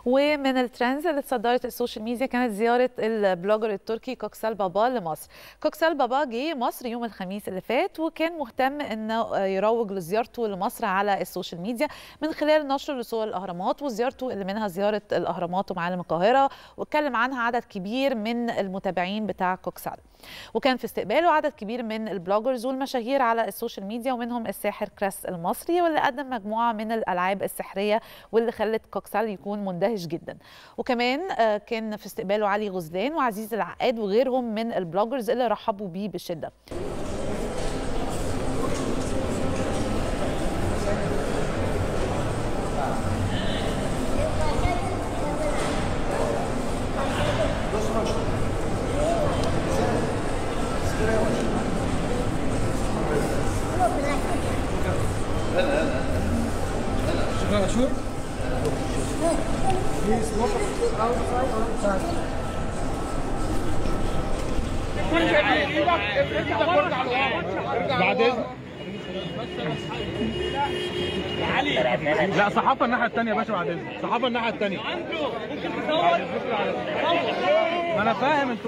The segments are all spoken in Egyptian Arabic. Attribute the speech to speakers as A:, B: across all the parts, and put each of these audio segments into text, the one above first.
A: ومن الترندز اللي تصدرت السوشيال ميديا كانت زياره البلوجر التركي كوكسال بابا لمصر كوكسال بابا جه مصر يوم الخميس اللي فات وكان مهتم انه يروج لزيارته لمصر على السوشيال ميديا من خلال نشر لصور الاهرامات وزيارته اللي منها زياره الاهرامات ومعالم القاهره واتكلم عنها عدد كبير من المتابعين بتاع كوكسال وكان في استقباله عدد كبير من البلوجرز والمشاهير على السوشيال ميديا ومنهم الساحر كريس المصري واللي قدم مجموعه من الالعاب السحريه واللي خلت كوكسال يكون مندهش جدا وكمان كان في استقباله علي غزلان وعزيز العقاد وغيرهم من البلوجرز اللي رحبوا بيه بشده
B: شكرا شو Please look outside or inside.
C: بعد اذنك لا صحافه الناحيه الثانيه يا باشا بعد اذنك صحافه الناحيه الثانيه ما انا فاهم انتوا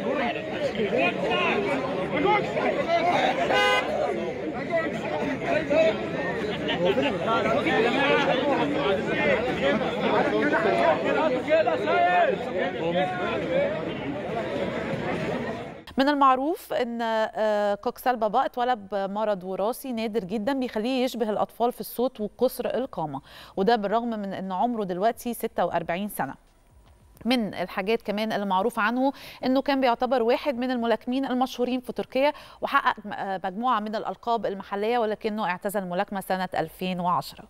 A: من المعروف ان كوكسال بابا اتولد بمرض وراثي نادر جدا بيخليه يشبه الاطفال في الصوت وقصر القامه وده بالرغم من ان عمره دلوقتي 46 سنه من الحاجات كمان اللي معروف عنه انه كان بيعتبر واحد من الملاكمين المشهورين في تركيا وحقق مجموعه من الالقاب المحليه ولكنه اعتزل الملاكمه سنه 2010